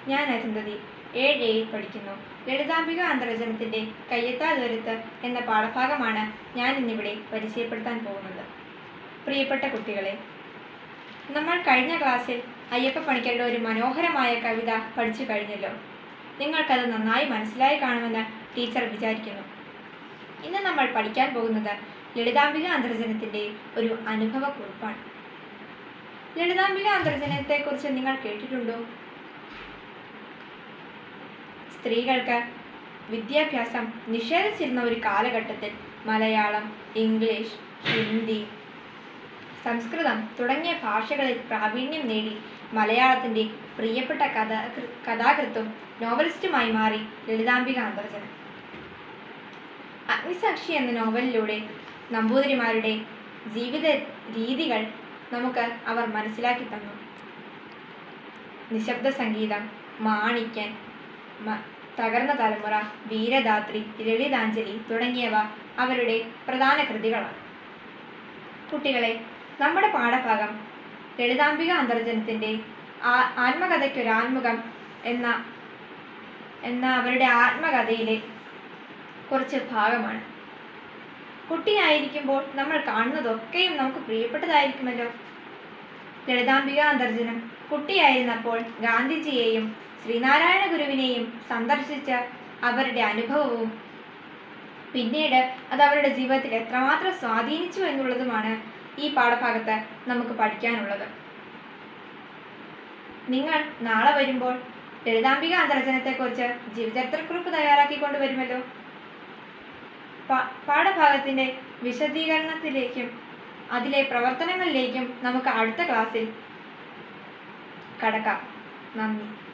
ഞാൻ അരുന്ധതി ഏഴ് എയിൽ പഠിക്കുന്നു ലളിതാംബിക അന്തർജനത്തിന്റെ കയ്യെത്താ ദൂരത്ത് എന്ന പാഠഭാഗമാണ് ഞാൻ ഇന്നിവിടെ പരിചയപ്പെടുത്താൻ പോകുന്നത് പ്രിയപ്പെട്ട കുട്ടികളെ നമ്മൾ കഴിഞ്ഞ ക്ലാസ്സിൽ അയ്യപ്പ പണിക്കരുടെ ഒരു മനോഹരമായ കവിത പഠിച്ചു കഴിഞ്ഞല്ലോ നിങ്ങൾക്കത് നന്നായി മനസ്സിലായി കാണുമെന്ന് ടീച്ചർ വിചാരിക്കുന്നു ഇന്ന് നമ്മൾ പഠിക്കാൻ പോകുന്നത് ലളിതാംബിക അന്തർജനത്തിന്റെ ഒരു അനുഭവക്കുറിപ്പാണ് ലളിതാംബിക അന്തർജനത്തെക്കുറിച്ച് നിങ്ങൾ കേട്ടിട്ടുണ്ടോ സ്ത്രീകൾക്ക് വിദ്യാഭ്യാസം നിഷേധിച്ചിരുന്ന ഒരു കാലഘട്ടത്തിൽ മലയാളം ഇംഗ്ലീഷ് ഹിന്ദി സംസ്കൃതം തുടങ്ങിയ ഭാഷകളിൽ പ്രാവീണ്യം നേടി മലയാളത്തിൻ്റെ പ്രിയപ്പെട്ട കഥാ കഥാകൃത്തും നോവലിസ്റ്റുമായി മാറി ലളിതാംബിക അന്തർജനം അഗ്നിസാക്ഷി എന്ന നോവലിലൂടെ നമ്പൂതിരിമാരുടെ ജീവിത രീതികൾ നമുക്ക് അവർ മനസ്സിലാക്കി തന്നു നിശബ്ദ സംഗീതം മാണിക്യൻ മ- തകർന്ന തലമുറ വീരദാത്രി ലളിതാഞ്ജലി തുടങ്ങിയവ അവരുടെ പ്രധാന കൃതികളാണ് കുട്ടികളെ നമ്മുടെ പാഠഭാഗം ലളിതാംബിക അന്തർജനത്തിൻ്റെ ആ ആത്മകഥയ്ക്കൊരാത്മുഖം എന്ന എന്ന അവരുടെ ആത്മകഥയിലെ കുറച്ച് ഭാഗമാണ് കുട്ടിയായിരിക്കുമ്പോൾ നമ്മൾ കാണുന്നതൊക്കെയും നമുക്ക് പ്രിയപ്പെട്ടതായിരിക്കുമല്ലോ ലളിതാംബിക അന്തർജനം കുട്ടിയായിരുന്നപ്പോൾ ഗാന്ധിജിയെയും ശ്രീനാരായണ ഗുരുവിനെയും സന്ദർശിച്ച അവരുടെ അനുഭവവും പിന്നീട് അത് അവരുടെ ജീവിതത്തിൽ എത്രമാത്രം സ്വാധീനിച്ചു എന്നുള്ളതുമാണ് ഈ പാഠഭാഗത്ത് നമുക്ക് പഠിക്കാനുള്ളത് നിങ്ങൾ നാളെ വരുമ്പോൾ ലളിതാംബിക അന്തർജനത്തെക്കുറിച്ച് ജീവചരിത്രക്കുറിപ്പ് തയ്യാറാക്കിക്കൊണ്ട് വരുമല്ലോ പാ- പാഠഭാഗത്തിന്റെ വിശദീകരണത്തിലേക്കും അതിലെ പ്രവർത്തനങ്ങളിലേക്കും നമുക്ക് അടുത്ത ക്ലാസ്സിൽ കടക്കാം നന്ദി